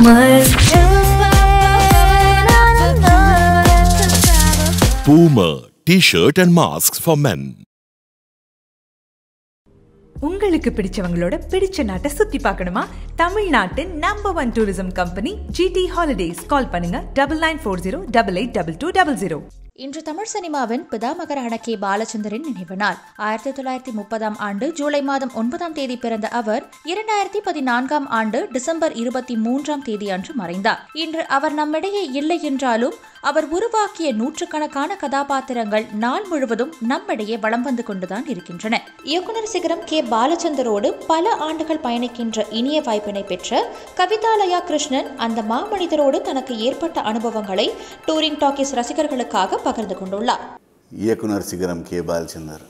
Boomer. Boomer T-shirt and masks for men. உங்களுக்கு பிடிச்சவங்களோட பிடிச்ச நாட்டை சுத்தி பார்க்கணுமா தமிழ்நாட்டின் number one tourism company GT Holidays call பண்ணுங்க double nine four zero double eight double two double zero இன்று தமிழ் சினிமாவின் பிதாமகரான கே பாலச்சந்தரின் நினைவு நாள் ஆயிரத்தி தொள்ளாயிரத்தி முப்பதாம் ஆண்டு ஜூலை மாதம் ஒன்பதாம் தேதி பிறந்த அவர் இரண்டாயிரத்தி பதினான்காம் ஆண்டு டிசம்பர் இருபத்தி மூன்றாம் தேதி அன்று மறைந்தார் இன்று அவர் நம்மிடையே இல்லை என்றாலும் அவர் உருவாக்கிய நூற்றுக்கணக்கான கதாபாத்திரங்கள் நாள் முழுவதும் நம்மிடையே வலம் வந்து கொண்டுதான் இருக்கின்றன இயக்குனர் சிகரம் கே பாலச்சந்தரோடு பல ஆண்டுகள் பயணிக்கின்ற இனிய வாய்ப்பினை பெற்ற கவிதாலயா கிருஷ்ணன் அந்த மாமனிதரோடு தனக்கு ஏற்பட்ட அனுபவங்களை டூரிங் டாக்கீஸ் ரசிகர்களுக்காக பகிர்ந்து கொண்டுள்ளார் இயக்குனர் சிகரம் கே பாலச்சந்தர்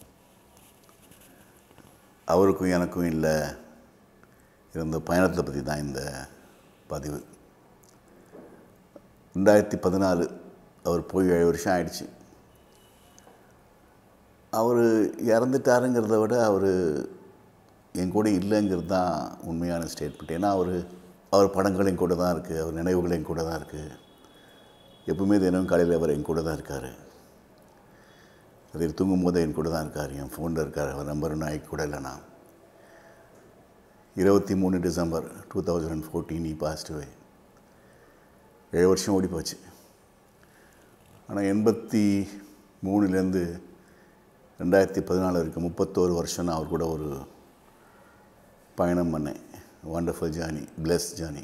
அவருக்கும் எனக்கும் இல்லை இருந்த பயணத்தை பற்றி தான் இந்த பதிவு ரெண்டாயிரத்தி பதினாலு அவர் போய் ஏழு வருஷம் ஆயிடுச்சு அவர் இறந்துட்டாருங்கிறத விட அவர் என் கூட இல்லைங்கிறது தான் உண்மையான ஸ்டேட்மெண்ட் ஏன்னா அவர் அவர் படங்கள் என் கூட தான் இருக்குது அவர் நினைவுகள் என் கூட தான் இருக்குது எப்பவுமே தினமும் காலையில் அவர் என் கூட தான் இருக்கார் அதில் தூங்கும் போது என் கூட தான் இருக்கார் என் ஃபோனில் இருக்கார் அவர் நம்பர் நாய்க்கு கூட இல்லைனா இருபத்தி மூணு December two thousand and fourteen இ பாசிட்டிவ் ஏழு வருஷம் ஓடி போச்சு ஆனால் எண்பத்தி மூணுலேருந்து ரெண்டாயிரத்தி பதினாலு வரைக்கும் முப்பத்தோரு வருஷம் நான் அவர் கூட ஒரு பயணம் பண்ணேன் வண்டர்ஃபுல் ஜேர்னி பிளஸ் ஜேர்னி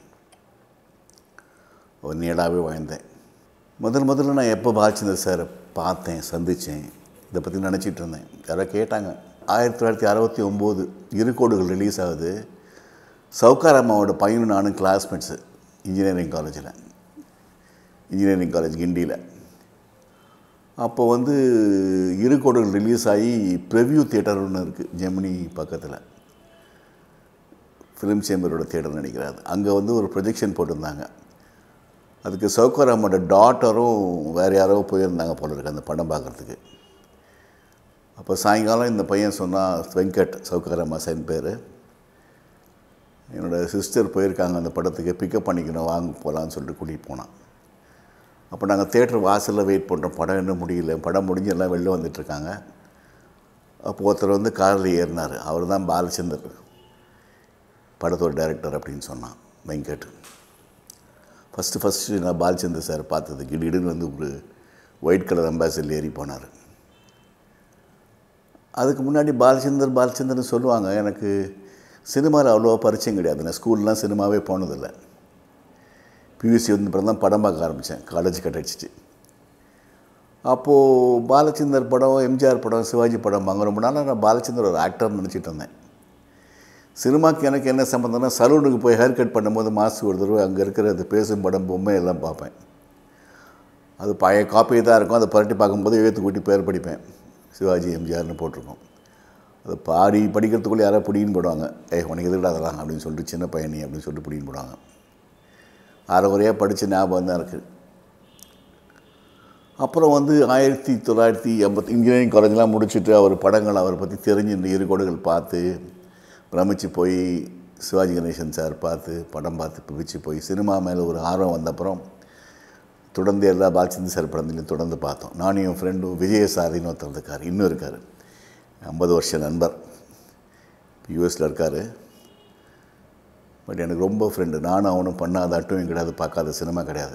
ஒரு நீடாகவே வாழ்ந்தேன் முதல் முதல்ல நான் எப்போ பாலச்சந்தர் சாரை பார்த்தேன் சந்தித்தேன் இதை பற்றி நினச்சிட்டு இருந்தேன் யாரோ கேட்டாங்க ஆயிரத்தி தொள்ளாயிரத்தி அறுபத்தி ஒம்போது இருகோடுகள் ரிலீஸ் ஆகுது சவுக்கார் அம்மாவோட பையனும் நானும் கிளாஸ்மேட்ஸு இன்ஜினியரிங் காலேஜில் இன்ஜினியரிங் காலேஜ் கிண்டியில் அப்போ வந்து இருகோடுகள் ரிலீஸ் ஆகி ப்ரெவ்யூ தியேட்டர் ஒன்று இருக்குது ஜெமினி பக்கத்தில் ஃபிலிம் சேம்பரோட தியேட்டர் நினைக்கிறாரு அங்கே வந்து ஒரு ப்ரொஜெக்ஷன் போட்டிருந்தாங்க அதுக்கு சவுக்கராமோட டாட்டரும் வேறு யாரோ போயிருந்தாங்க போல இருக்கு அந்த படம் பார்க்குறதுக்கு அப்போ சாயங்காலம் இந்த பையன் சொன்னால் வெங்கட் சவுக்கராமா சைன் பேர் என்னோடய சிஸ்டர் போயிருக்காங்க அந்த படத்துக்கு பிக்கப் பண்ணிக்கணும் வாங்க போகலான்னு சொல்லிட்டு கூட்டிகிட்டு போனான் அப்போ நாங்கள் தேட்டர் வாசலில் வெயிட் பண்ணுறோம் படம் இன்னும் முடியல படம் முடிஞ்சு எல்லாம் வெளில வந்துட்டுருக்காங்க அப்போ ஒருத்தர் வந்து காரில் ஏறினார் அவர் தான் பாலச்சந்தர் படத்தோட டைரக்டர் அப்படின்னு சொன்னான் வெங்கட் ஃபஸ்ட்டு ஃபஸ்ட்டு நான் பாலச்சந்தர் சார் பார்த்தது கிடிடுன்னு வந்து ஒரு ஒயிட் கலர் அம்பாசிடர் ஏறி போனார் அதுக்கு முன்னாடி பாலச்சந்தர் பாலச்சந்தர்னு சொல்லுவாங்க எனக்கு சினிமாவில் அவ்வளோவா பரிச்சயம் கிடையாது நான் ஸ்கூல்லாம் சினிமாவே போனதில்லை பியூசி வந்து அப்புறம் தான் படம் பார்க்க ஆரம்பித்தேன் காலேஜ் கட் அடிச்சிட்டு அப்போது பாலச்சந்தர் படம் எம்ஜிஆர் படம் சிவாஜி படம் வாங்க ரொம்ப நாளாக நான் பாலச்சந்தர் ஒரு ஆக்டர்னு நினச்சிட்டு இருந்தேன் சினிமாக்கு எனக்கு என்ன சம்மந்தம்னா சலூனுக்கு போய் ஹேர் கட் பண்ணும்போது மாதத்துக்கு ஒரு தடவை அங்கே இருக்கிற அது பேசும் படம் பொம்மை எல்லாம் பார்ப்பேன் அது பழைய காப்பி தான் இருக்கும் அதை புரட்டி பார்க்கும்போது எழுத்து கூட்டி பேர் படிப்பேன் சிவாஜி எம்ஜிஆர்னு போட்டிருக்கோம் அதை பாடி படிக்கிறதுக்குள்ளே யாராவது பிடின்னு போடுவாங்க ஏய் உனக்கு எதுக்கிட்ட அதெல்லாம் அப்படின்னு சொல்லிட்டு சின்ன பையனி அப்படின்னு சொல்லிட்டு பிடின்னு போடுவாங்க அரை குறையாக படித்த ஞாபகம் தான் இருக்குது அப்புறம் வந்து ஆயிரத்தி தொள்ளாயிரத்தி எண்பத்தி இன்ஜினியரிங் காலேஜ்லாம் முடிச்சுட்டு அவர் படங்கள் அவரை பற்றி தெரிஞ்சு இந்த இருகோடுகள் பார்த்து பிரமிச்சு போய் சிவாஜி கணேசன் சார் பார்த்து படம் பார்த்து பிடிச்சி போய் சினிமா மேலே ஒரு ஆர்வம் வந்த அப்புறம் தொடர்ந்து எல்லா பாலச்சந்திர சார் படத்துலையும் தொடர்ந்து பார்த்தோம் நானும் என் ஃப்ரெண்டும் விஜயசாரின்னு ஒருத்தர் இருக்கார் இன்னும் இருக்கார் ஐம்பது வருஷ நண்பர் யூஎஸில் இருக்கார் பட் எனக்கு ரொம்ப ஃப்ரெண்டு நானும் அவனும் பண்ணாத அட்டும் கிடையாது பார்க்காத சினிமா கிடையாது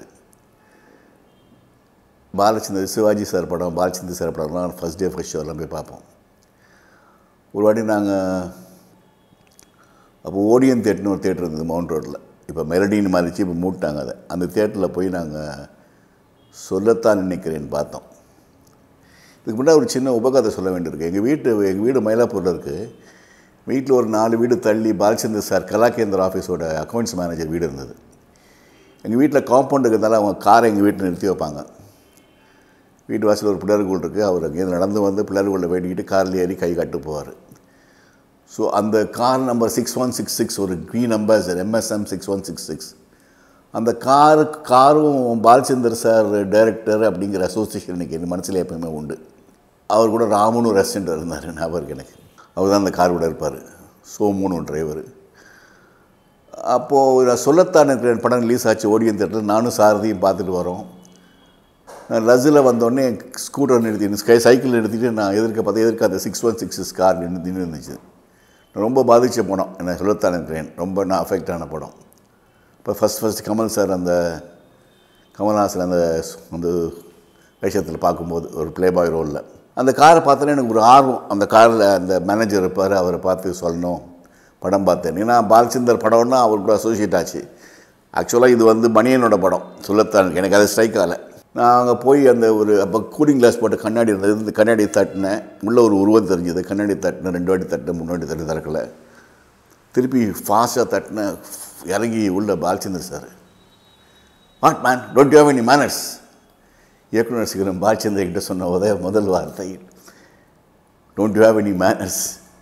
பாலச்சந்தர் சிவாஜி சார் படம் பாலச்சந்தர் சார் படம்லாம் ஃபஸ்ட் டே ஃபஸ்ட் ஷோலாம் போய் பார்ப்போம் ஒரு வாட்டி நாங்கள் அப்போ ஓடியன் தேட்டர்னு ஒரு தேட்டர் இருந்தது மவுண்ட் ரோட்டில் இப்போ மெலடின்னு மாறிச்சு இப்போ மூட்டாங்க அதை அந்த தேட்டரில் போய் நாங்கள் சொல்லத்தான் நினைக்கிறேன்னு பார்த்தோம் இதுக்கு முன்னாடி ஒரு சின்ன உபகதை சொல்ல வேண்டியிருக்கு எங்கள் வீட்டு எங்கள் வீடு மயிலாப்பூரில் இருக்குது வீட்டில் ஒரு நாலு வீடு தள்ளி பாலச்சந்தர் சார் கலாகேந்திர ஆஃபீஸோட அக்கௌண்ட்ஸ் மேனேஜர் வீடு இருந்தது எங்கள் வீட்டில் காம்பவுண்ட் இருக்கிறதால அவங்க காரை எங்கள் வீட்டில் நிறுத்தி வைப்பாங்க வீட்டு வாசலில் ஒரு பிள்ளையார்கோள் இருக்குது அவர் அங்கேருந்து நடந்து வந்து பிள்ளையார்கோளில் வேண்டிக்கிட்டு காரில் ஏறி கை காட்டு போவார் ஸோ அந்த car number six one six six ஒரு green Ambassador MSM six one six six அந்த காரு காரும் பாலச்சந்தர் சார் டைரக்டர் அப்படிங்கிற அசோசியேஷன் எனக்கு என் மனசில் எப்பவுமே உண்டு அவர் கூட ராமுன்னு ஒரு ரெஸ்டண்ட் இருந்தார் ஞாபகம் இருக்கு எனக்கு அவர் தான் அந்த கார் கூட இருப்பார் சோமுன்னு ஒரு டிரைவர் அப்போது நான் சொல்லத்தான் இருக்கிறேன் படம் ரிலீஸ் ஆச்சு ஓடியன் தேட்டரில் நானும் சாரதியும் பார்த்துட்டு வரோம் நான் லஸ்ஸில் வந்தோடனே ஸ்கூட்டர் நிறுத்தி ஸ்கை சைக்கிள் நிறுத்திட்டு நான் எதிர்க்க பார்த்தா எதிர்க்க அந்த சிக்ஸ் ஒன் சிக்ஸ் கார் நின்று நின்று இருந்துச்சு நான் ரொம்ப பாதித்த படம் என்ன சொல்லத்தான் இருக்கிறேன் ரொம்ப நான் அஃபெக்ட் ஆன படம் இப்போ ஃபஸ்ட் ஃபஸ்ட் கமல் சார் அந்த கமல்ஹாசன் அந்த அந்த வேஷத்தில் பார்க்கும்போது ஒரு ப்ளே பாய் ரோலில் அந்த காரை பார்த்தோன்னே எனக்கு ஒரு ஆர்வம் அந்த காரில் அந்த மேனேஜர் இருப்பார் அவரை பார்த்து சொல்லணும் படம் பார்த்தேன் ஏன்னா பாலச்சந்தர் படம்னா அவர் கூட அசோசியேட் ஆச்சு ஆக்சுவலாக இது வந்து மணியனோட படம் சொல்லத்தான் எனக்கு அது ஸ்ட்ரைக் ஆகலை நான் அங்கே போய் அந்த ஒரு அப்போ கூலிங் கிளாஸ் போட்டு கண்ணாடி இருந்தது இந்த கண்ணாடி தட்டினேன் உள்ள ஒரு உருவம் தெரிஞ்சது கண்ணாடி தட்டினேன் ரெண்டு வாட்டி தட்டினேன் மூணு வாட்டி தட்டி திறக்கலை திருப்பி ஃபாஸ்ட்டாக தட்டினேன் இறங்கி உள்ள Balachander sir what man don't have any manners இயக்குனர் சிகரம் பாலச்சந்தர் கிட்ட சொன்ன உதய முதல் வார்த்தை டோன்ட் ஹேவ் எனி மேனர்ஸ்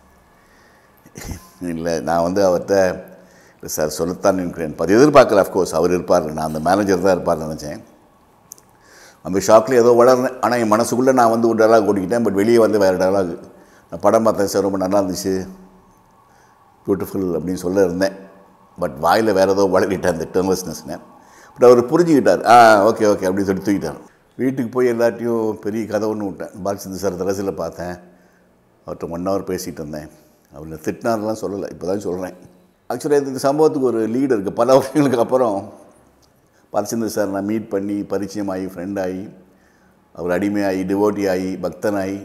இல்லை நான் வந்து அவர்கிட்ட இல்லை சார் சொல்லத்தான் இருக்கிறேன் அது எதிர்பார்க்கல அஃப்கோர்ஸ் அவர் இருப்பார் நான் அந்த மேனேஜர் தான் இருப்பார்னு நினச்சேன் அந்த ஷாக்கில் ஏதோ வளர்னேன் ஆனால் என் மனசுக்குள்ளே நான் வந்து ஒரு டயலாக் ஓடிக்கிட்டேன் பட் வெளியே வந்து வேறு டயலாக் நான் படம் பார்த்தேன் சார் ரொம்ப நல்லா இருந்துச்சு பியூட்டிஃபுல் அப்படின்னு சொல்ல இருந்தேன் பட் வாயில் வேறு ஏதோ வளரிட்டேன் அந்த டெர்னஸ்னஸ்னு பட் அவர் புரிஞ்சுக்கிட்டார் ஆ ஓகே ஓகே அப்படின்னு சொல்லி தூக்கிட்டார் வீட்டுக்கு போய் எல்லாத்தையும் பெரிய கதை ஒன்று விட்டேன் பாலச்சந்திர சார் தரசில் பார்த்தேன் அவர்கிட்ட ஒன் ஹவர் பேசிகிட்டு இருந்தேன் அவர் திட்டினார்லாம் சொல்லலை இப்போ தான் சொல்கிறேன் ஆக்சுவலாக இந்த சம்பவத்துக்கு ஒரு லீடு இருக்குது பல வருஷங்களுக்கு அப்புறம் பாலச்சந்திர சார் நான் மீட் பண்ணி பரிச்சயம் ஆகி ஃப்ரெண்ட் ஆகி அவர் அடிமையாகி டிவோட்டி ஆகி பக்தனாகி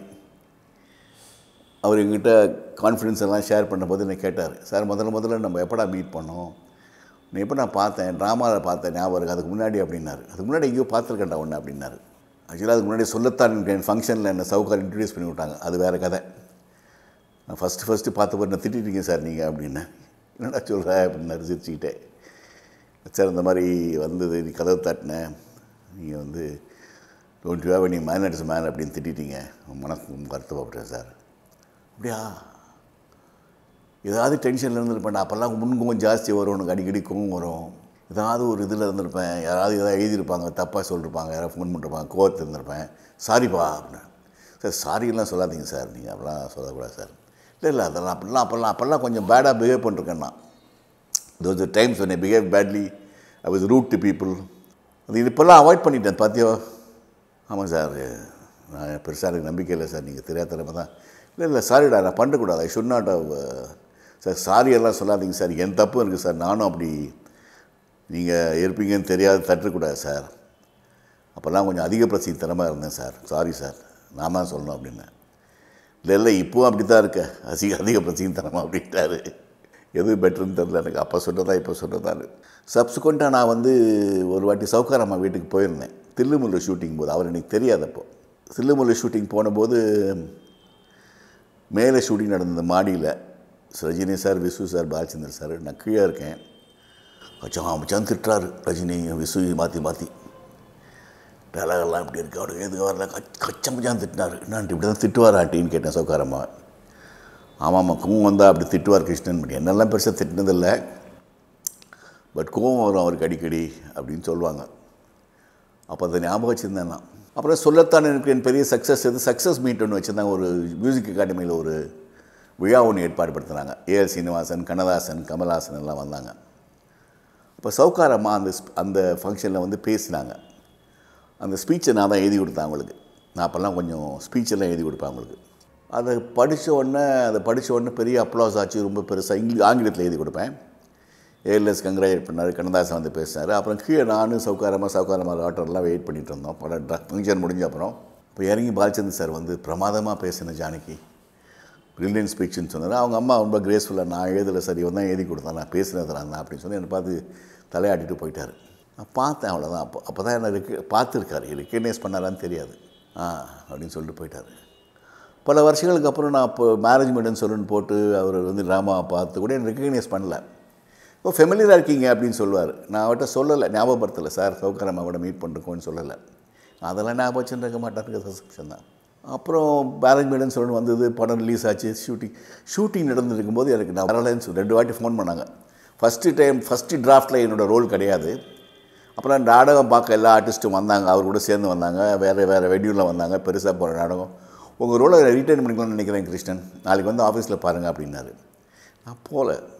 அவர் எங்கிட்ட கான்ஃபிடென்ஸ் எல்லாம் ஷேர் பண்ணும்போது என்னை கேட்டார் சார் முதல்ல முதல்ல நம்ம எப்படா மீட் பண்ணோம் நீ எப்போ நான் பார்த்தேன் ட்ராமாவில் பார்த்தேன் ஞாபகம் இருக்குது அதுக்கு முன்னாடி அப்படின்னாரு அதுக்கு முன்னாடி எங்கேயோ பார்த்துருக்கேன்டா ஒன்று அப்படின்னாரு ஆக்சுவலாக அதுக்கு முன்னாடி சொல்லத்தான் இருக்கேன் ஃபங்க்ஷனில் என்னை சவுக்கார் இன்ட்ரடியூஸ் பண்ணி விட்டாங்க அது வேறு கதை நான் ஃபஸ்ட்டு ஃபஸ்ட்டு பார்த்த என்ன திட்டிட்டீங்க சார் நீங்கள் அப்படின்னேன் என்னடா சொல்கிற அப்படின்னாரு சிரிச்சுக்கிட்டே சார் இந்த மாதிரி வந்தது நீ கதவு தட்டினேன் நீங்கள் வந்து don't you have any manners man அப்படின்னு திட்டிட்டீங்க மனசு வருத்தப்பட்டேன் சார் அப்படியா ஏதாவது டென்ஷனில் இருந்திருப்பேன் நான் அப்போல்லாம் முன்கோவம் ஜாஸ்தி வரும் உனக்கு அடிக்கடி கோவம் வரும் ஏதாவது ஒரு இதில் இருந்திருப்பேன் யாராவது ஏதாவது எழுதியிருப்பாங்க தப்பாக சொல்லியிருப்பாங்க யாராவது ஃபோன் பண்ணிருப்பாங்க கோவத்தில் இருந்திருப்பேன் சாரிப்பா அப்படின்னு சார் சாரியெல்லாம் சொல்லாதீங்க சார் நீங்கள் அப்படிலாம் சொல்லக்கூடாது சார் இல்லை இல்லை அதெல்லாம் அப்படிலாம் அப்போல்லாம் அப்போல்லாம் கொஞ்சம் பேடாக பிஹேவ் பண்ணிருக்கேன் நான் those times when I behave badly I was rude to people அது இப்போல்லாம் அவாய்ட் பண்ணிட்டேன் பார்த்தியோ ஆமாம் சார் நான் பெருசாக எனக்கு நம்பிக்கை இல்லை சார் நீங்கள் தெரியாதனமாக தான் இல்லை இல்லை சாரிடா நான் பண்ணக்கூடாது I should not sir sorry எல்லாம் சொல்லாதீங்க சார் என் தப்பும் இருக்குது சார் நானும் அப்படி நீங்கள் இருப்பீங்கன்னு தெரியாது தட்டக்கூடாது சார் அப்போல்லாம் கொஞ்சம் அதிக பிரசித்தனமாக இருந்தேன் சார் சாரி சார் நான் தான் சொல்லணும் அப்படின்னேன் இல்லை இல்லை இப்போவும் அப்படி தான் இருக்க அதிக அதிக பிரசித்தனமாக அப்படின்ட்டாரு எது பெட்டர்னு தெரில எனக்கு அப்போ சொன்னதா இப்போ சொன்னதான்னு சப்சிக்வெண்ட்டாக நான் வந்து ஒரு வாட்டி சவுக்காரம்மா வீட்டுக்கு போயிருந்தேன் தில்லுமுல்ல ஷூட்டிங் போது அவர் எனக்கு தெரியாதப்போ தில்லுமுல்ல ஷூட்டிங் போனபோது மேலே ஷூட்டிங் நடந்த மாடியில் Rajini sir Visu sir Balachander sir நான் கீழே இருக்கேன் மச்சான் மச்சான் திட்டுறாரு ரஜினி விசு மாற்றி மாற்றி டயலாகெல்லாம் இப்படி இருக்கு அவருக்கு எதுக்கு வரல கச் கச்சம் மச்சான் திட்டினார் என்னான்ட்டு இப்படி தான் திட்டுவார் ஆட்டின்னு கேட்டேன் சவுக்காரம்மா ஆமாம்மா கோவம் வந்தால் அப்படி திட்டுவார் கிருஷ்ணன் பட் என்னெல்லாம் பெருசாக திட்டினதில்லை பட் கோவம் வரும் அவருக்கு அடிக்கடி அப்படின்னு சொல்லுவாங்க அப்போ அதை ஞாபகம் வச்சுருந்தேன் நான் அப்புறம் சொல்லத்தான் எனக்கு என் பெரிய சக்ஸஸ் எது சக்ஸஸ் மீட் ஒன்று வச்சுருந்தாங்க ஒரு மியூசிக் அகாடமியில் ஒரு விழா ஒன்று ஏற்பாடு படுத்துனாங்க ஏஆர் சீனிவாசன் கண்ணதாசன் கமல்ஹாசன் எல்லாம் வந்தாங்க அப்போ சவுக்காரம்மா அந்த ஸ்ப்- அந்த ஃபங்க்ஷனில் வந்து பேசினாங்க அந்த ஸ்பீச்சை நான் தான் எழுதி கொடுத்தேன் அவங்களுக்கு நான் அப்போல்லாம் கொஞ்சம் ஸ்பீச்செல்லாம் எழுதி கொடுப்பேன் அவங்களுக்கு அதை படித்த உடனே அதை படித்த உடனே பெரிய அப்ளாஸ் ஆச்சு ரொம்ப பெருசாக இங்கிலீஷ் ஆங்கிலத்தில் எழுதி கொடுப்பேன் ஏஎல்எஸ் கங்க்ராச்சுலேட் பண்ணார் கண்ணதாசன் வந்து பேசினார் அப்புறம் கீழே நானும் சவுக்காரமாக சவுக்காரமாக ஆட்டோலாம் வெயிட் பண்ணிட்டு இருந்தோம் படம் ஃபங்க்ஷன் முடிஞ்ச அப்புறம் இப்போ இறங்கி பாலச்சந்தர் சார் வந்து பிரமாதமாக பேசின ஜானகி பிரில்லியன் ஸ்பீச்சுன்னு சொன்னார் அவங்க அம்மா ரொம்ப கிரேஸ்ஃபுல்லாக நான் எழுதலை சார் இவன் தான் எழுதி கொடுத்தான் நான் பேசினது நான் தான் அப்படின்னு சொல்லி என்னை பார்த்து தலையாட்டிட்டு போயிட்டார் நான் பார்த்தேன் அவ்வளோதான் அப்போ அப்போ தான் என்ன ரெக்கு பார்த்துருக்காரு ரெக்கக்னைஸ் பண்ணாரான்னு தெரியாது ஆ அப்படின்னு சொல்லிட்டு போயிட்டார் பல வருஷங்களுக்கு அப்புறம் நான் இப்போ மேனேஜ்மெண்ட்னு சொல்லுன்னு போட்டு அவர் வந்து ட்ராமாவை பார்த்து கூட என்ன ரெக்கக்னைஸ் பண்ணல இப்போ ஃபெமிலியராக இருக்கீங்க அப்படின்னு சொல்லுவார் நான் அவர்கிட்ட சொல்லலை ஞாபகப்படுத்தலை சார் சௌகரமாக கூட மீட் பண்ணிருக்கோன்னு சொல்லலை அதெல்லாம் ஞாபகம் வச்சுட்டு இருக்க மாட்டாருக்கு சஸ்பெக்ஷன் தான் அப்புறம் மேனேஜ்மெண்ட்னு சொல்லணும் வந்தது படம் ரிலீஸ் ஆச்சு ஷூட்டிங் ஷூட்டிங் நடந்துருக்கும் போது எனக்கு நான் வரலைன்னு சொல்லி ரெண்டு வாட்டி ஃபோன் பண்ணாங்க ஃபஸ்ட்டு டைம் ஃபஸ்ட்டு டிராஃப்டில் என்னோடய ரோல் கிடையாது அப்புறம் நாடகம் பார்க்க எல்லா ஆர்டிஸ்ட்டும் வந்தாங்க அவர் கூட சேர்ந்து வந்தாங்க வேறு வேறு வெடியூரில் வந்தாங்க பெருசாக போகிற நாடகம் உங்கள் ரோலை ரிட்டர்ன் பண்ணிக்கலாம்னு நினைக்கிறேன் கிருஷ்ணன் நாளைக்கு வந்து ஆஃபீஸில் பாருங்கள் அப்படின்னாரு நான் போகல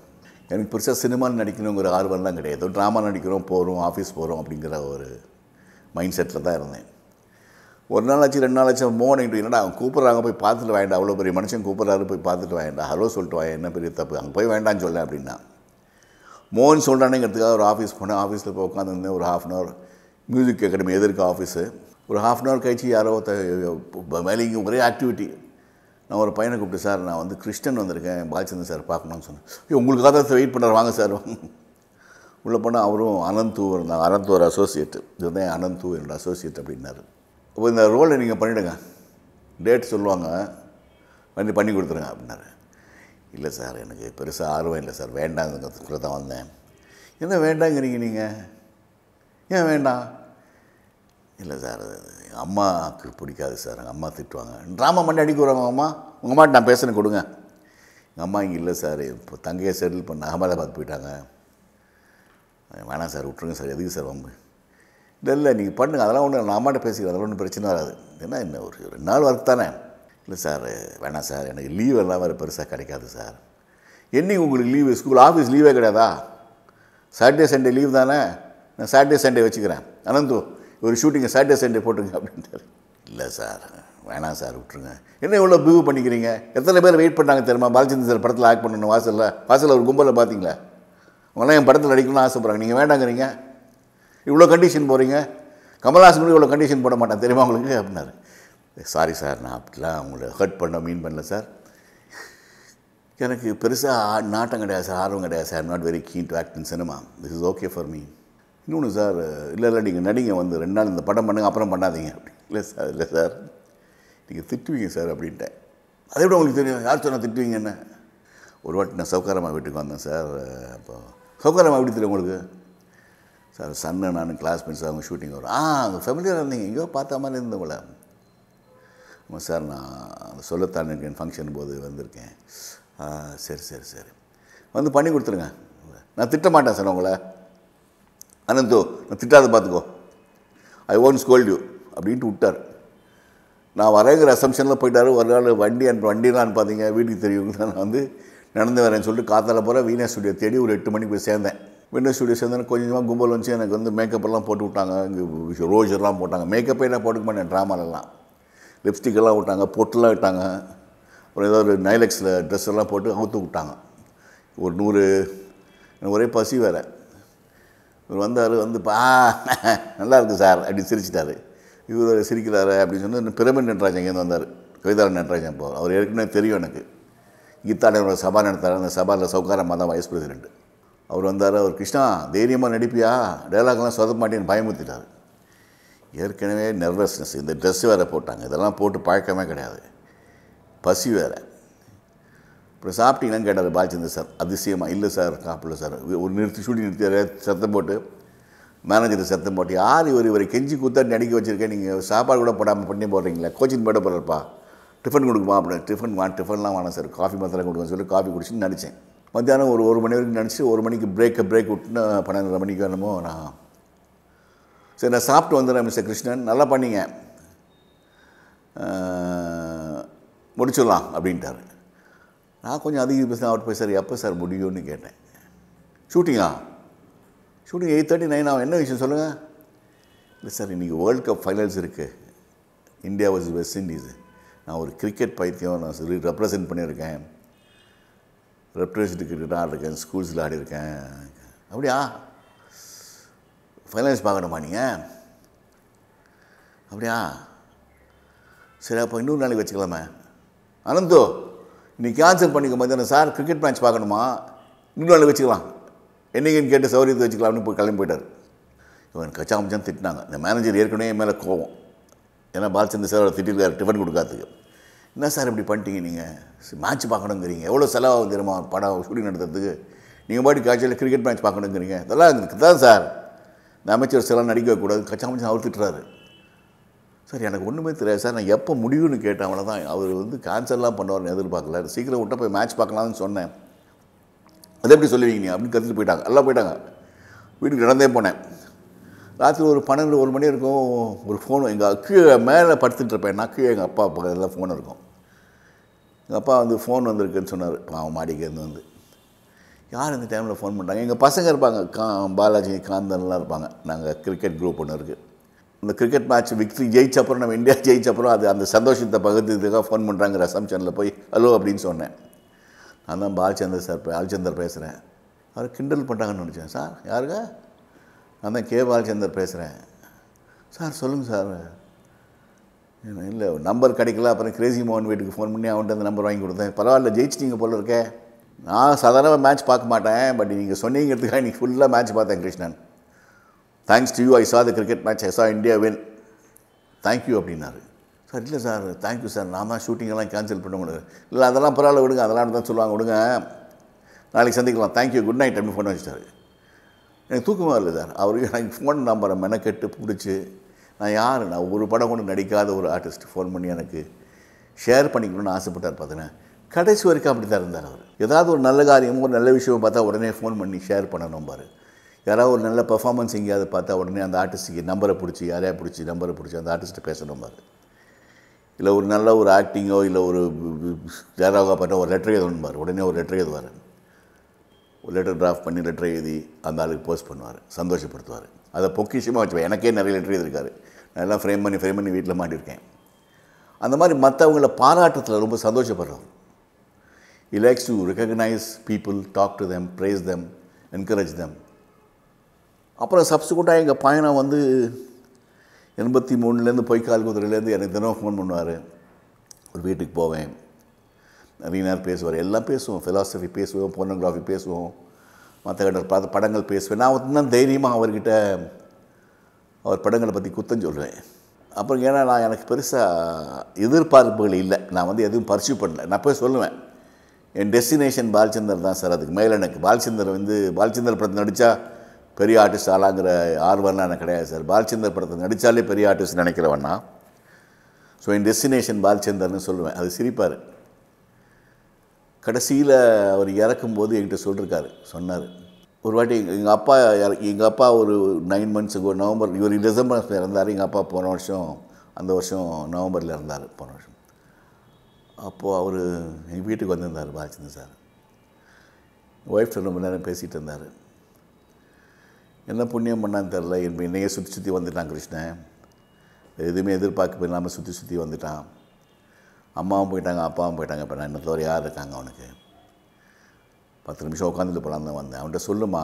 எனக்கு பெருசாக சினிமாவில் நடிக்கணுங்கிற ஆர்வம்லாம் கிடையாது ட்ராமா நடிக்கிறோம் போகிறோம் ஆஃபீஸ் போகிறோம் அப்படிங்கிற ஒரு மைண்ட் செட்டில் தான் இருந்தேன் ஒரு நாள் ஆச்சு ரெண்டு நாள் ஆச்சு மோகன் என்கிட்ட என்னடா அவன் கூப்பிட்றாங்க போய் பார்த்துட்டு வேண்டாம் அவ்வளோ பெரிய மனுஷன் கூப்பிட்றாரு போய் பார்த்துட்டு வேண்டாம் ஹலோ சொல்லிட்டு வா என்ன பெரிய தப்பு அங்கே போய் வேண்டாம்னு சொல்ல அப்படின்னா மோகன் சொல்கிறானுங்கிறதுக்காக ஒரு ஆஃபீஸ் போனேன் ஆஃபீஸில் போய் உட்காந்துருந்தேன் ஒரு half an hour Music Academy எதிர்க்க ஆஃபீஸு ஒரு ஹாஃப் அன் ஹவர் கழிச்சு யாரோ வேலைக்கு ஒரே ஆக்டிவிட்டி நான் ஒரு பையனை கூப்பிட்டு சார் நான் வந்து கிறிஸ்டன் வந்திருக்கேன் பாலச்சந்திரன் சார் பார்க்கணும்னு சொன்னேன் "ஐயோ, உங்களுக்காக தான் வெயிட் பண்ணுறாரு வாங்க சார் உள்ளே போனால் அவரும் அனந்து இருந்தாங்க அனந்து ஒரு அசோசியேட் இதுதான் அனந்து என்னோட அசோசியேட் அப்படின்னாரு அப்போ இந்த ரோலை நீங்கள் பண்ணிவிடுங்க டேட் சொல்லுவாங்க வந்து பண்ணி கொடுத்துருங்க அப்படின்னாரு இல்லை சார் எனக்கு பெருசாக ஆர்வம் இல்லை சார் வேண்டாங்கிறதுக்குள்ள தான் வந்தேன் என்ன வேண்டாங்கிறீங்க நீங்கள் ஏன் வேண்டாம் இல்லை சார் அது எங்கள் அம்மாவுக்கு பிடிக்காது சார் எங்கள் அம்மா திட்டுவாங்க ட்ராமா பண்ணி அடிக்க வருவாங்க அம்மா உங்கள் அம்மாட்ட நான் பேசுகிறேன் கொடுங்க எங்கள் அம்மா இங்கே இல்லை சார் இப்போ தங்கையை செட்டில் பண்ண அகமதாபாத் போயிட்டாங்க வேணாம் சார் விட்ருங்க சார் எதுக்கு சார் வம்பு இல்லை இல்லை நீங்கள் பண்ணுங்க அதெல்லாம் ஒன்றும் நான் அம்மாட்ட பேசிக்கிறேன் அதெல்லாம் ஒன்றும் பிரச்சனை வராது என்ன என்ன ஒரு ரெண்டு நாள் ஒர்க் தானே இல்லை சார் வேணாம் சார் எனக்கு லீவ் எல்லாம் வேறு பெருசாக கிடைக்காது சார் என்னைக்கு உங்களுக்கு லீவு ஸ்கூல் ஆஃபீஸ் லீவே கிடையாதா சாட்டர்டே சண்டே லீவ் தானே நான் சாட்டர்டே சண்டே வச்சுக்கிறேன் அனந்து ஒரு ஷூட்டிங்கை சாட்டர்டே சண்டே போட்டுங்க அப்படின்ட்டார் இல்லை சார் வேணாம் சார் விட்ருங்க என்ன இவ்வளோ பியூ பண்ணிக்கிறீங்க எத்தனை பேர் வெயிட் பண்ணாங்க தெரியுமா பாலச்சந்திரன் சார் படத்தில் ஆக்ட் பண்ணணும் வாசலில் வாசலில் ஒரு கும்பலில் பார்த்தீங்களா அவங்களாம் என் படத்தில் நடிக்கணும்னு ஆசைப்பட்றாங்க நீங்கள் வேண்டாங்கிறீங்க இவ்வளோ கண்டிஷன் போகிறீங்க கமல்ஹாசன் கூட இவ்வளோ கண்டிஷன் போட மாட்டான் தெரியுமா உங்களுக்கு அப்படின்னாரு சாரி சார் நான் அப்படிலாம் உங்களை ஹர்ட் பண்ண மீன் பண்ணல சார் எனக்கு பெருசாக நாட்டம் கிடையாது சார் ஆர்வம் கிடையாது sir not very keen to act in cinema this is okay for me இன்னொன்று சார் இல்லை இல்லை நீங்கள் நடிங்க வந்து ரெண்டு நாள் இந்த படம் பண்ணுங்க அப்புறம் பண்ணாதீங்க அப்படி இல்லை சார் இல்லை சார் நீங்கள் திட்டுவீங்க சார் அப்படின்ட்டேன் அதை விட உங்களுக்கு தெரியும் யார் சொன்னால் திட்டுவீங்க என்ன ஒரு வாட்டி நான் சௌகாரம்மா வீட்டுக்கு வந்தேன் சார் அப்போ சௌகாரம்மா எப்படி தெரியும் உங்களுக்கு சார் சன்னு நான் கிளாஸ்மேட்ஸ் அவங்க ஷூட்டிங் வரும் ஆ அங்கே ஃபெமிலியராக இருந்தீங்க எங்கேயோ பார்த்த மாதிரி இருந்தவங்கள ஆமாம் சார் நான் அந்த சொல்லத்தான் இருக்கேன் ஃபங்க்ஷன் போது வந்திருக்கேன் ஆ சரி சரி சரி வந்து பண்ணி கொடுத்துருங்க நான் திட்ட மாட்டேன் சார் உங்களை அனந்தோ நான் திட்டாத பார்த்துக்கோ ஐ ஒன்ட் ஸ்கோல்ட் யூ அப்படின்ட்டு விட்டார் நான் வரேங்கிற அசம்ஷனில் போயிட்டார் ஒரு நாள் வண்டி அனுப்ப வண்டிலாம் பார்த்தீங்க வீட்டுக்கு தெரியும் நான் வந்து நடந்து வரேன்னு சொல்லிட்டு காத்தால போகிற வீணா ஸ்டுடியோ தேடி ஒரு எட்டு மணிக்கு போய் சேர்ந்தேன் வீணா ஸ்டுடியோ சேர்ந்தேன் கொஞ்சமாக கும்பல் வந்துச்சு எனக்கு வந்து மேக்கப் எல்லாம் போட்டு விட்டாங்க இங்கே ரோஜர்லாம் போட்டாங்க மேக்கப்பே நான் போட்டுக்க மாட்டேன் ட்ராமாலெல்லாம் லிப்ஸ்டிக் எல்லாம் விட்டாங்க பொட்டுலாம் விட்டாங்க அப்புறம் ஏதோ ஒரு நைலக்ஸில் ட்ரெஸ் எல்லாம் போட்டு அவுத்து விட்டாங்க ஒரு நூறு எனக்கு ஒரே பசி வேறு இவர் வந்தார் வந்து பா நல்லா இருக்கு சார் அப்படி சிரிச்சிட்டாரு இவர் சிரிக்கிறாரு அப்படின்னு சொன்னால் பிரமிட் நட்ராஜன் இங்கேருந்து வந்தார் கவிதாரன் நட்ராஜன் போ அவர் ஏற்கனவே தெரியும் எனக்கு கீதாடனோட சபா நடத்தார் அந்த சபாவில் சௌகாரமாக தான் வைஸ் பிரசிடென்ட் அவர் வந்தார் அவர் கிருஷ்ணா தைரியமாக நடிப்பியா டைலாக்லாம் சொத மாட்டேன்னு பயமுறுத்திட்டார் ஏற்கனவே நர்வஸ்னஸ் இந்த ட்ரெஸ் வேறு போட்டாங்க இதெல்லாம் போட்டு பழக்கமே கிடையாது பசி வேறு அப்புறம் சாப்பிட்டீங்களான்னு கேட்டார் பாலச்சந்தர் சார் அதிசயமாக இல்லை சார் சாப்பிடல சார் ஒரு நிறுத்தி ஷூட்டிங் நிறுத்தி சத்தம் போட்டு மேனேஜர் சத்தம் போட்டு யார் இவர் இவரை கெஞ்சி கூத்தாட்டி நடிக்க வச்சுருக்கேன் நீங்கள் சாப்பாடு கூட போடாமல் பண்ணி போடுறீங்களா கோச்சிங் போட போகிறப்பா டிஃபன் கொடுக்குமா அப்படின்னு டிஃபன் வா டிஃபன்லாம் வேணாம் சார் காஃபி மாத்திரம் கொடுங்க சொல்லி காஃபி குடிச்சுன்னு நடித்தேன் மத்தியானம் ஒரு ஒரு மணி வரைக்கும் நடிச்சு ஒரு மணிக்கு பிரேக்கை பிரேக் விட்டுன்னு பன்னெண்டரை மணிக்கு வேணுமோ நான் சரி நான் சாப்பிட்டு வந்துடுறேன் மிஸ்டர் கிருஷ்ணன் நல்லா பண்ணீங்க அஹ், முடிச்சிடலாம் அப்படின்ட்டாரு நான் கொஞ்சம் அதிக பேச அவர் போய் சார் எப்போ சார் முடியும்னு கேட்டேன் ஷூட்டிங்கா ஷூட்டிங் எயிட் தேர்ட்டி நைன் ஆகும் என்ன விஷயம் சொல்லுங்கள் இல்லை சார் இன்றைக்கி வேர்ல்ட் கப் ஃபைனல்ஸ் இருக்குது இந்தியா வர்ஸ் வெஸ்ட் இண்டீஸ் நான் ஒரு கிரிக்கெட் பைத்தியம் நான் சொல்லி ரெப்ரசன்ட் பண்ணியிருக்கேன் ரெப்ரசன்ட் கிரிக்கெட் ஆடிருக்கேன் ஸ்கூல்ஸில் ஆடிருக்கேன் அப்படியா ஃபைனல்ஸ் பார்க்கணுமா நீங்கள் அப்படியா சரி அப்போ இன்னொரு நாளைக்கு வச்சுக்கலாமே அனந்தோ இன்னைக்கு கேன்சல் பண்ணிக்க மத்தியானம் சார் கிரிக்கெட் மேட்ச் பார்க்கணுமா இன்னொரு நாளைக்கு வச்சுக்கலாம் என்னைக்குன்னு கேட்டு சௌரியத்தை வச்சுக்கலாம்னு போய் கிளம்பி போயிட்டார் இவன் கச்சாமச்சான் திட்டினாங்க இந்த மேனேஜர் ஏற்கனவே என் மேலே கோவம் ஏன்னா பாலச்சந்தர் சார் திட்டிருக்காரு டிஃபன் கொடுக்காததுக்கு என்ன சார் இப்படி பண்ணிட்டீங்க நீங்கள் மேட்ச் பார்க்கணுங்கிறீங்க எவ்வளோ செலவாகும் தெரியுமா படம் ஷூட்டிங் நடத்துறதுக்கு நீங்கள் பாட்டி காய்ச்சல் கிரிக்கெட் மேட்ச் பார்க்கணுங்கிறீங்க இதெல்லாம் இதுக்கு தான் சார் இந்த அமைச்சர் எல்லாம் நடிக்க வைக்கக்கூடாது கச்சாமச்சான் அவர் திட்டுறாரு சார் எனக்கு ஒன்றுமே தெரியாது சார் நான் எப்போ முடியும்னு கேட்டேன் அவ்வளோதான் அவர் வந்து கேன்சல்லாம் பண்ணுவார்னு எதிர்பார்க்கல சீக்கிரம் விட்ட போய் மேட்ச் பார்க்கலாம்னு சொன்னேன் அதை எப்படி சொல்லுவீங்க நீ அப்படின்னு கற்றுட்டு போயிட்டாங்க எல்லாம் போயிட்டாங்க வீட்டுக்கு நடந்தே போனேன் ராத்திரி ஒரு பன்னெண்டு ஒரு மணி இருக்கும் ஒரு ஃபோன் எங்கள் கீழே மேலே படுத்துட்டு இருப்பேன் நான் கீழே எங்கள் அப்பா பக்கத்தில் ஃபோன் இருக்கும் எங்கள் அப்பா வந்து ஃபோன் வந்திருக்குன்னு சொன்னார் அவன் மாடிக்கு இருந்து வந்து யார் இந்த டைமில் ஃபோன் பண்ணுறாங்க எங்கள் பசங்க இருப்பாங்க கா பாலாஜி காந்தன்லாம் இருப்பாங்க நாங்கள் கிரிக்கெட் குரூப் ஒன்று இருக்குது இந்த கிரிக்கெட் மேட்ச் விக்ட்ரி ஜெயிச்ச அப்புறம் நம்ம இந்தியா ஜெயிச்ச அப்புறம் அது அந்த சந்தோஷத்தை பகிர்ந்ததுக்காக ஃபோன் பண்ணுறாங்கிற அசம்ஷனில் போய் ஹலோ அப்படின்னு சொன்னேன் நான் தான் பாலச்சந்தர் சார் பாலச்சந்தர் பேசுகிறேன் அவர் கிண்டல் பண்ணுறாங்கன்னு நினச்சேன் சார் யாருங்க நான் தான் கே பாலச்சந்தர் பேசுகிறேன் சார் சொல்லுங்கள் சார் இல்லை நம்பர் கிடைக்கல அப்புறம் கிரேசி மோகன் வீட்டுக்கு ஃபோன் பண்ணி அவன்கிட்ட அந்த நம்பர் வாங்கி கொடுத்தேன் பரவாயில்ல ஜெயிச்சிட்டீங்க போல இருக்கே நான் சாதாரணமாக மேட்ச் பார்க்க மாட்டேன் பட் நீங்கள் சொன்னீங்கிறதுக்காக இன்றைக்கி ஃபுல்லாக மேட்ச் பார்த்தேன் Krishnan thanks to you I saw the cricket match I saw India win thank you அப்படின்னாரு சார் இல்லை சார் தேங்க்யூ சார் நான் தான் ஷூட்டிங்கெல்லாம் கேன்சல் பண்ண முடியாது இல்லை அதெல்லாம் பரவாயில்ல விடுங்க அதெல்லாம் தான் சொல்லுவாங்க விடுங்க நாளைக்கு சந்திக்கலாம் தேங்க்யூ குட் நைட் அப்படின்னு ஃபோன் வச்சுட்டாரு எனக்கு தூக்கமாக இல்லை சார் அவருக்கு எனக்கு ஃபோன் நம்பரை மெனக்கெட்டு பிடிச்சி நான் யார் நான் ஒரு படம் கூட நடிக்காத ஒரு ஆர்டிஸ்ட் ஃபோன் பண்ணி எனக்கு ஷேர் பண்ணிக்கணும்னு ஆசைப்பட்டார் பார்த்தீங்கன்னா கடைசி வரைக்கும் அப்படி தான் இருந்தார் அவர் ஏதாவது ஒரு நல்ல காரியமோ ஒரு நல்ல விஷயம் பார்த்தா உடனே ஃபோன் பண்ணி ஷேர் பண்ணணும் பாரு யாராவது ஒரு நல்ல பெர்ஃபார்மன்ஸ் எங்கேயாவது பார்த்தா உடனே அந்த ஆர்டிஸ்ட்டுக்கு நம்பரை பிடிச்சி யாரையா பிடிச்சி நம்பரை பிடிச்சி அந்த ஆர்டிஸ்ட்டை பேசணும் பாரு இல்லை ஒரு நல்ல ஒரு ஆக்டிங்கோ இல்லை ஒரு டேராகோ பார்த்தா ஒரு லெட்டர் எழுதணும் பாரு உடனே ஒரு லெட்டர் எழுதுவார் ஒரு லெட்டர் டிராஃப்ட் பண்ணி லெட்டர் எழுதி அந்த ஆளுக்கு போஸ்ட் பண்ணுவார் சந்தோஷப்படுத்துவார் அதை பொக்கிஷமாக வச்சுப்பேன் எனக்கே நிறைய லெட்டர் எழுதியிருக்காரு நான் எல்லாம் ஃப்ரேம் பண்ணி ஃப்ரேம் பண்ணி வீட்டில் மாட்டியிருக்கேன் அந்த மாதிரி மற்றவங்கள பாராட்டத்தில் ரொம்ப சந்தோஷப்படுறோம் he likes to recognize people talk to them praise them encourage them அப்புறம் சப்சிக்வெண்ட்டாக எங்கள் பயணம் வந்து எண்பத்தி மூணுலேருந்து பொய்க்கால் குதிரையிலேருந்து எனக்கு தினம் ஃபோன் பண்ணுவார் ஒரு வீட்டுக்கு போவேன் நிறைய நேரம் பேசுவார் எல்லாம் பேசுவோம் ஃபிலாசபி பேசுவோம் போர்னோகிராஃபி பேசுவோம் மற்ற கிட்ட பார்த்து படங்கள் பேசுவேன் நான் இன்னும் தைரியமாக அவர்கிட்ட அவர் படங்களை பற்றி குத்தம் சொல்கிறேன் அப்புறம் ஏன்னா நான் எனக்கு பெருசாக எதிர்பார்ப்புகள் இல்லை நான் வந்து எதுவும் பர்சியூ பண்ணல நான் போய் சொல்லுவேன் என் டெஸ்டினேஷன் பாலச்சந்தர் தான் சார் அதுக்கு மேலே எனக்கு பாலச்சந்தர் வந்து பாலச்சந்தர் படத்தை நடித்தா பெரிய ஆர்டிஸ்ட் ஆளாங்கிற ஆர்வம்லாம் எனக்கு கிடையாது சார் பாலச்சந்தர் படத்தை நடித்தாலே பெரிய ஆர்டிஸ்ட் நினைக்கிறவன்னா ஸோ என் டெஸ்டினேஷன் பாலச்சந்தர்னு சொல்லுவேன் அது சிரிப்பார் கடைசியில் அவர் இறக்கும்போது என்கிட்ட சொல்லியிருக்காரு சொன்னார் ஒரு வாட்டி எங்கள் அப்பா எங்கள் அப்பா ஒரு நைன் மந்த்ஸுக்கு நவம்பர் இவர் டிசம்பர் இறந்தார் எங்கள் அப்பா போன வருஷம் அந்த வருஷம் நவம்பரில் இருந்தார் போன வருஷம் அப்போது அவர் எங்கள் வீட்டுக்கு வந்திருந்தார் பாலச்சந்திரன் சார் ஒய்ஃப் ரொம்ப நேரம் பேசிகிட்டு இருந்தார் என்ன புண்ணியம் பண்ணான்னு தெரில இப்போ என்னையே சுற்றி சுற்றி வந்துட்டான் கிருஷ்ணன் எதுவுமே எதிர்பார்க்க இல்லாமல் சுற்றி சுற்றி வந்துட்டான் அம்மாவும் போயிட்டாங்க அப்பாவும் போயிட்டாங்க இப்போ நான் என்ன தவிர யார் இருக்காங்க அவனுக்கு பத்து நிமிஷம் உட்காந்துட்டு போகலான்னு தான் வந்தேன் அவன்கிட்ட சொல்லுமா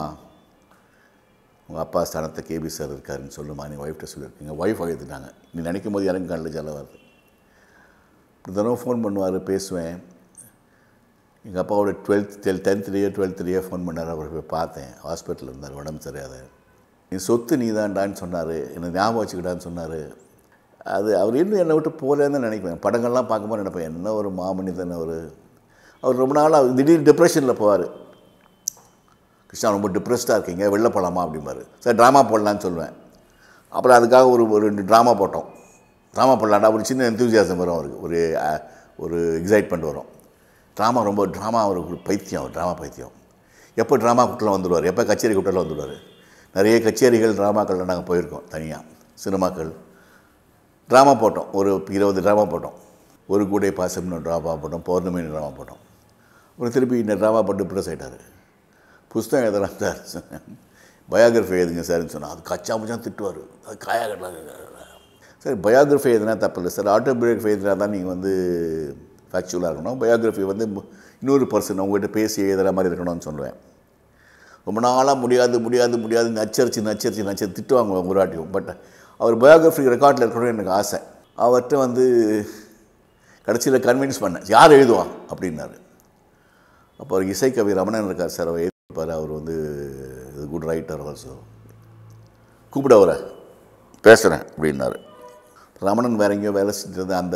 உங்கள் அப்பா ஸ்தானத்தை கேபி சார் இருக்காருன்னு சொல்லுமா நீ ஒய்ஃப்ட்ட சொல்லியிருக்கீங்க ஒய்ஃப் எழுதிட்டாங்க நீ நினைக்கும் போது இறங்கு கண்ணில் ஜல வருது இப்படி தினம் ஃபோன் பண்ணுவார் பேசுவேன் எங்கள் அப்பாவோட டுவெல்த் டெல் டென்த்லேயோ டுவெல்த்லேயோ ஃபோன் பண்ணார் அவரை போய் பார்த்தேன் ஹாஸ்பிட்டலில் இருந்தார் உடம்பு சரியாத நீ சொத்து நீ தான்டான்னு சொன்னார் என்னை ஞாபகம் வச்சுக்கிட்டான்னு சொன்னார் அது அவர் இன்னும் என்னை விட்டு போகலன்னு நினைக்கிறேன் படங்கள்லாம் பார்க்கும்போது நினைப்பேன் என்ன ஒரு மாமனிதன் அவர் அவர் ரொம்ப நாளாக திடீர் டிப்ரெஷனில் போவார் கிருஷ்ணா ரொம்ப டிப்ரெஸ்டாக இருக்கீங்க வெளில போகலாமா அப்படிம்பாரு சார் ட்ராமா போடலான்னு சொல்லுவேன் அப்புறம் அதுக்காக ஒரு ஒரு ரெண்டு ட்ராமா போட்டோம் ட்ராமா போடலாண்டா ஒரு சின்ன எந்தூசியாசம் வரும் அவருக்கு ஒரு அஹ், ஒரு எக்ஸைட்மெண்ட் வரும் ட்ராமா ரொம்ப ட்ராமா அவருக்கு ஒரு பைத்தியம் அவர் ட்ராமா பைத்தியம் எப்போ ட்ராமா கூட்டில் வந்துடுவார் எப்போ கச்சேரி கூட்டில் வந்துடுவார் நிறைய கச்சேரிகள் ட்ராமாக்களில் நாங்கள் போயிருக்கோம் தனியாக சினிமாக்கள் ட்ராமா போட்டோம் ஒரு இருபது ட்ராமா போட்டோம் ஒரு கூடை பாசம்னு ட்ராமா போட்டோம் பௌர்ணமின்னு ட்ராமா போட்டோம் அப்புறம் திருப்பி இந்த ட்ராமா போட்டு டிப்ரெஸ் ஆகிட்டார் புஸ்தகம் எழுதலாம் சார் பயோகிராஃபி எழுதுங்க சார்னு சொன்னால் அது கச்சா மச்சான் திட்டுவார் அது காயா கட்டலாம் சரி பயோகிராஃபி எதுனா தப்பு இல்லை சார் ஆட்டோபயோகிராஃபி எதுனா தான் நீங்கள் வந்து ஃபேக்சுவலாக இருக்கணும் பயோகிராஃபி வந்து மு- இன்னொரு பர்சன் உங்கள்கிட்ட பேசி எழுதுகிற மாதிரி இருக்கணும்னு சொல்லுவேன் ரொம்ப நாளாக முடியாது முடியாது முடியாது நச்சரிச்சு நச்சரிச்சு நச்சரிச்சு திட்டுவாங்க ஒரு வாட்டியும் பட் அவர் பயோகிராஃபி ரெக்கார்டில் இருக்கணும்னு எனக்கு ஆசை அவர்கிட்ட வந்து கடைசியில் கன்வின்ஸ் பண்ணேன் யார் எழுதுவா அப்படின்னாரு அப்போ அவர் இசைக்கவி ரமணன் இருக்கார் சார் அவர் எழுதிப்பார் அவர் வந்து குட் ரைட்டர் ஆல்சோ கூப்பிட அவரை பேசுகிறேன் அப்படின்னாரு ரமணன் வேற எங்கேயோ வேலை செஞ்சது அந்த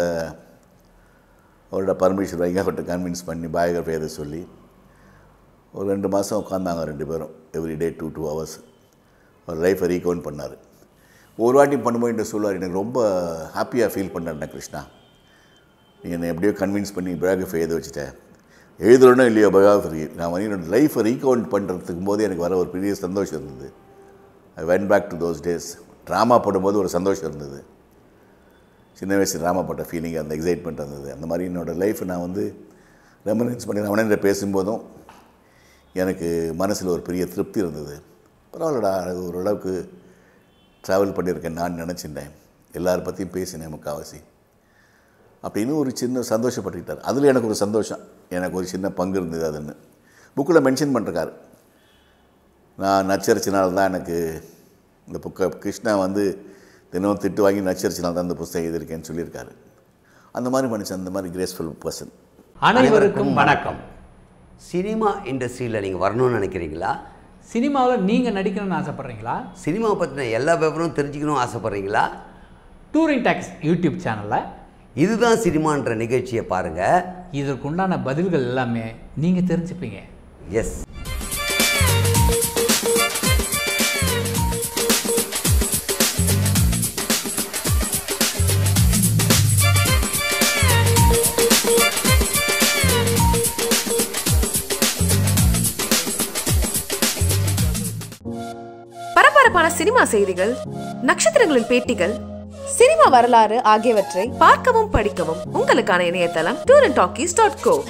அவரோட பர்மிஷன் வாங்கி அவர்கிட்ட கன்வின்ஸ் பண்ணி பயோகிராஃபி எழுத சொல்லி ஒரு ரெண்டு மாதம் உட்காந்தாங்க ரெண்டு பேரும் every day two two hours அவர் லைஃப்பை ரீகவுண்ட் பண்ணார் ஒரு வாட்டி பண்ணும்போது என்கிட்ட சொல்லுவார் எனக்கு ரொம்ப ஹாப்பியாக ஃபீல் பண்ணேன் கிருஷ்ணா நீ என்னை எப்படியோ கன்வின்ஸ் பண்ணி பயோகிராஃபி எழுத வச்சுட்டேன் எழுதுறனோ இல்லையோ பயோகிராஃபி நான் வந்து என்னோட லைஃப்பை ரீகவுண்ட் பண்ணுறதுக்கும் போது எனக்கு வர ஒரு பெரிய சந்தோஷம் இருந்தது I went back to those days drama போடும்போது ஒரு சந்தோஷம் இருந்தது சின்ன வயசு ட்ராமா போட்ட ஃபீலிங் அந்த எக்ஸைட்மெண்ட் இருந்தது அந்த மாதிரி என்னோடய லைஃப்பை நான் வந்து ரெமரன்ஸ் பண்ணி ரமணன் பேசும்போதும் எனக்கு மனசில் ஒரு பெரிய திருப்தி இருந்தது பரவாயில்லடா அது ஓரளவுக்கு ட்ராவல் பண்ணியிருக்கேன் நான் நினச்சிட்டேன் எல்லார் பற்றியும் பேசினேன் முக்காவாசி அப்படின்னு ஒரு சின்ன சந்தோஷப்பட்டுக்கிட்டார் அதில் எனக்கு ஒரு சந்தோஷம் எனக்கு ஒரு சின்ன பங்கு இருந்தது அதுன்னு புக்கில் மென்ஷன் பண்ணிருக்காரு நான் நச்சரிச்சினால தான் எனக்கு இந்த புக்கை கிருஷ்ணா வந்து தினம் திட்டு வாங்கி நச்சரிச்சினால தான் இந்த புஸ்தகம் எழுதியிருக்கேன்னு சொல்லியிருக்காரு அந்த மாதிரி மனுஷன் அந்த மாதிரி கிரேஸ்ஃபுல் பர்சன் அனைவருக்கும் வணக்கம் சினிமா இண்டஸ்ட்ரியில் நீங்கள் வரணும்னு நினைக்கிறீங்களா சினிமாவில் நீங்கள் நடிக்கணும்னு ஆசைப்பட்றீங்களா சினிமாவை பற்றின எல்லா பேப்பரும் தெரிஞ்சுக்கணும் ஆசைப்பட்றீங்களா டூரிங் டாக்ஸ் யூடியூப் சேனலில் இதுதான் சினிமான்ற நிகழ்ச்சியை பாருங்கள் இதற்குண்டான பதில்கள் எல்லாமே நீங்கள் தெரிஞ்சுப்பீங்க எஸ் பரபரப்பான சினிமா செய்திகள் நட்சத்திரங்களின் பேட்டிகள் சினிமா வரலாறு ஆகியவற்றை பார்க்கவும் படிக்கவும் உங்களுக்கான இணையதளம் tour and talkies dot go